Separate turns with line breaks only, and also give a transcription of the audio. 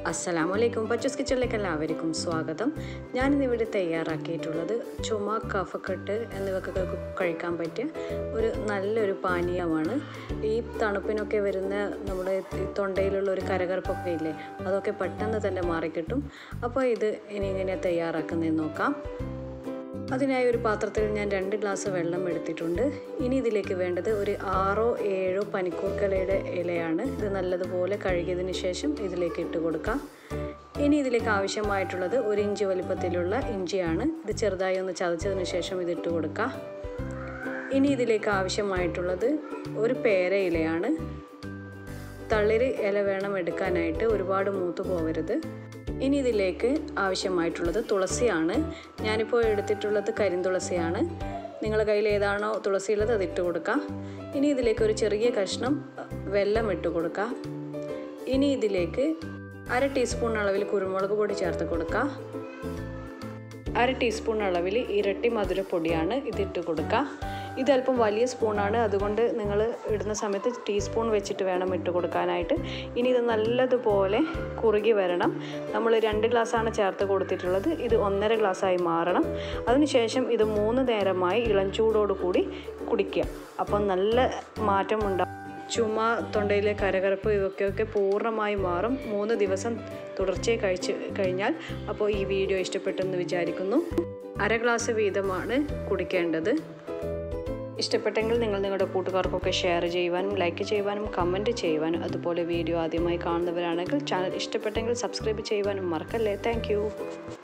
അസ്സലാമു അലൈക്കും പച്ചൂസ് കിച്ചണിലേക്ക് എല്ലാവർക്കും സ്വാഗതം ഞാനിന്നിവിടെ തയ്യാറാക്കിയിട്ടുള്ളത് ചുമ കഫക്കെട്ട് എന്നിവയൊക്കെ കഴിക്കാൻ പറ്റിയ ഒരു നല്ലൊരു പാനീയമാണ് ഈ തണുപ്പിനൊക്കെ വരുന്ന നമ്മുടെ ഈ തൊണ്ടയിലുള്ള ഒരു കരകരപ്പൊക്കെ ഇല്ലേ അതൊക്കെ പെട്ടെന്ന് തന്നെ മാറിക്കിട്ടും അപ്പോൾ ഇത് ഇനി ഇങ്ങനെ തയ്യാറാക്കുന്നതെന്ന് നോക്കാം അതിനായി ഒരു പാത്രത്തിൽ ഞാൻ രണ്ട് ഗ്ലാസ് വെള്ളം എടുത്തിട്ടുണ്ട് ഇനി ഇതിലേക്ക് വേണ്ടത് ഒരു ആറോ ഏഴോ പനിക്കൂർക്കലയുടെ ഇലയാണ് ഇത് നല്ലതുപോലെ കഴുകിയതിന് ശേഷം ഇതിലേക്ക് ഇട്ട് കൊടുക്കാം ഇനി ഇതിലേക്ക് ആവശ്യമായിട്ടുള്ളത് ഒരു ഇഞ്ച് വലിപ്പത്തിലുള്ള ഇഞ്ചിയാണ് ഇത് ചെറുതായി ഒന്ന് ചതച്ചതിന് ശേഷം ഇതിട്ട് കൊടുക്കാം ഇനി ഇതിലേക്ക് ആവശ്യമായിട്ടുള്ളത് ഒരു പേര ഇലയാണ് തളിര് ഇല വേണം എടുക്കാനായിട്ട് ഒരുപാട് മൂത്ത് പോകരുത് ഇനി ഇതിലേക്ക് ആവശ്യമായിട്ടുള്ളത് തുളസിയാണ് ഞാനിപ്പോൾ എടുത്തിട്ടുള്ളത് കരിന്തുളസിയാണ് നിങ്ങളുടെ കയ്യിൽ ഏതാണോ തുളസി ഉള്ളത് അത് ഇട്ട് കൊടുക്കാം ഇനി ഇതിലേക്ക് ഒരു ചെറിയ കഷ്ണം വെള്ളം ഇട്ട് കൊടുക്കാം ഇനി ഇതിലേക്ക് അര ടീസ്പൂൺ അളവിൽ കുരുമുളക് പൊടി ചേർത്ത് കൊടുക്കുക അര ടീസ്പൂൺ അളവിൽ ഇരട്ടി മധുരപ്പൊടിയാണ് ഇതിട്ട് കൊടുക്കുക ഇതല്പം വലിയ സ്പൂണാണ് അതുകൊണ്ട് നിങ്ങൾ ഇടുന്ന സമയത്ത് ടീസ്പൂൺ വെച്ചിട്ട് വേണം ഇട്ട് കൊടുക്കാനായിട്ട് ഇനി ഇത് നല്ലതുപോലെ കുറുകി വരണം നമ്മൾ രണ്ട് ഗ്ലാസ്സാണ് ചേർത്ത് കൊടുത്തിട്ടുള്ളത് ഇത് ഒന്നര ഗ്ലാസ്സായി മാറണം അതിനുശേഷം ഇത് മൂന്ന് നേരമായി ഇളം ചൂടോട് കൂടി കുടിക്കുക അപ്പം നല്ല മാറ്റം ഉണ്ടാകും ചുമ തൊണ്ടയിലെ കരകരപ്പ് ഇവയൊക്കെ പൂർണ്ണമായി മാറും മൂന്ന് ദിവസം തുടർച്ചയായി കഴിച്ച് കഴിഞ്ഞാൽ അപ്പോൾ ഈ വീഡിയോ ഇഷ്ടപ്പെട്ടെന്ന് വിചാരിക്കുന്നു അര ഗ്ലാസ് വീതമാണ് കുടിക്കേണ്ടത് ഇഷ്ടപ്പെട്ടെങ്കിൽ നിങ്ങൾ നിങ്ങളുടെ കൂട്ടുകാർക്കൊക്കെ ഷെയർ ചെയ്യുവാനും ലൈക്ക് ചെയ്യുവാനും കമൻറ്റ് ചെയ്യുവാനും അതുപോലെ വീഡിയോ ആദ്യമായി കാണുന്നവരാണെങ്കിൽ ചാനൽ ഇഷ്ടപ്പെട്ടെങ്കിൽ സബ്സ്ക്രൈബ് ചെയ്യുവാനും മറക്കല്ലേ താങ്ക്